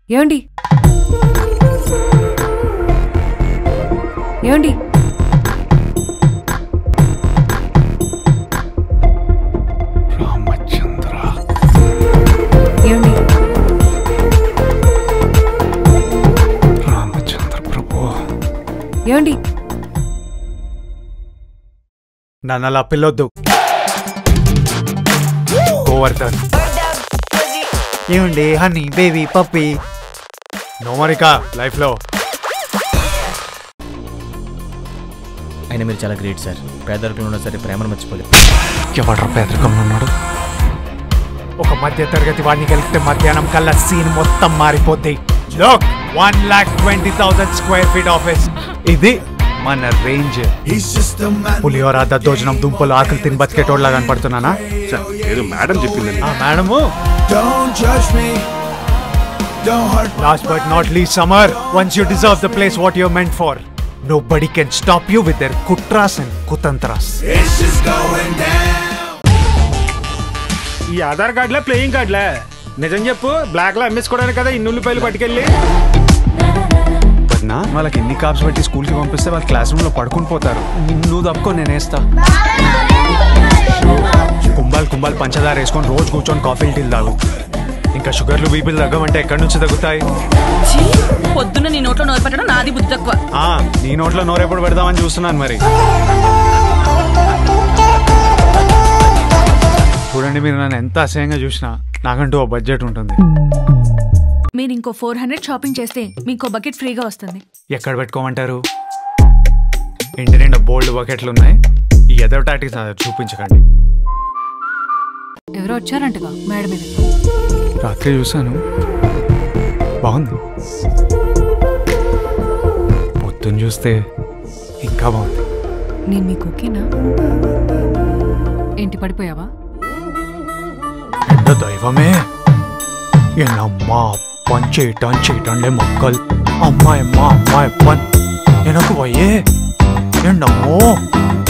ఏమండి ఏమండి రామచంద్ర ఏమండి రామచంద్ర ప్రభు ఏమండి నన్ను అలా పిల్లొద్దు గోవర్ధన్ ఏమండి హనీ బేబీ పప్పి నోమరిక లైఫ్ లో అయినా మీరు చాలా గ్రేట్ సార్ పేదరికంలో ఉన్నా సరే ప్రేమను మర్చిపోలేదు ఎవడ్రా పేదరికంలో ఉన్నాడు ఒక మధ్య తరగతి వాడిని కలిపితే మధ్యాహ్నం కల్లా సీన్ మొత్తం మారిపోద్ది లోక్ one lakh twenty thousand square feet office ఇది మన రేంజ్ పులిహోర దద్దోజనం దుంపలు ఆకులు తిని బతికేటోళ్ళగా కనపడుతున్నానా సార్ ఏదో మేడం చెప్పిందని ఆ madam Don't judge me. Don't hurt last but not least summer once you deserve the place what you meant for nobody can stop you with their కుట్రాస్ అండ్ కుతంత్రాస్ It's just going down. ఈ ఆధార్ కార్డులే playing కార్డులే నిజం చెప్పు black లో అమ్మేసుకోవడానికి కదా ఇన్ని ఉల్లిపాయలు పట్టుకెళ్ళి నా వాళ్ళకి ఎన్ని కాప్స్ పెట్టి స్కూల్కి పంపిస్తే వాళ్ళు క్లాస్ రూమ్ లో పడుకుని పోతారు నువ్వు తప్పుకో నేను వేస్తా కుంభాలు కుంభాలు పంచదార వేసుకొని రోజు కూర్చొని కాఫీలు టీలు తాగు ఇంకా షుగర్లు బీపీలు తగ్గమంటే ఎక్కడి నుంచి తగ్గుతాయి ఛీ! పొద్దున్న నీ నోట్లో నోరు పెట్టడం నాది బుద్ధి తక్కువ ఆ నీ నోట్లో నోరెప్పుడు పెడదామని చూస్తున్నాను మరి చూడండి మీరు నన్ను ఎంత అసహ్యంగా చూసినా నాకంటూ ఓ బడ్జెట్ ఉంటుంది మీరు ఇంకో ఫోర్ హండ్రెడ్ షాపింగ్ చేస్తే మీకు బకెట్ ఫ్రీగా వస్తుంది ఎక్కడ పెట్టుకోమంటారు ఇంటి నిండా బోల్డ్ బకెట్లు ఉన్నాయి ఈ ఎదవటాటికి నా చూపించకండి ఎవరో వచ్చారంటగా మేడం మీద రాత్రి చూశాను బాగుంది పొద్దున్న చూస్తే ఇంకా బాగుంది నేను మీకు ఓకేనా ఏంటి పడిపోయావా ఎంత దైవమే என்னம்மா பஞ்சேட்டான் சேட்டான்லே மக்கள் அம்மா அம்மா அம்மா எப்பன் எனக்கு வயே என்னமோ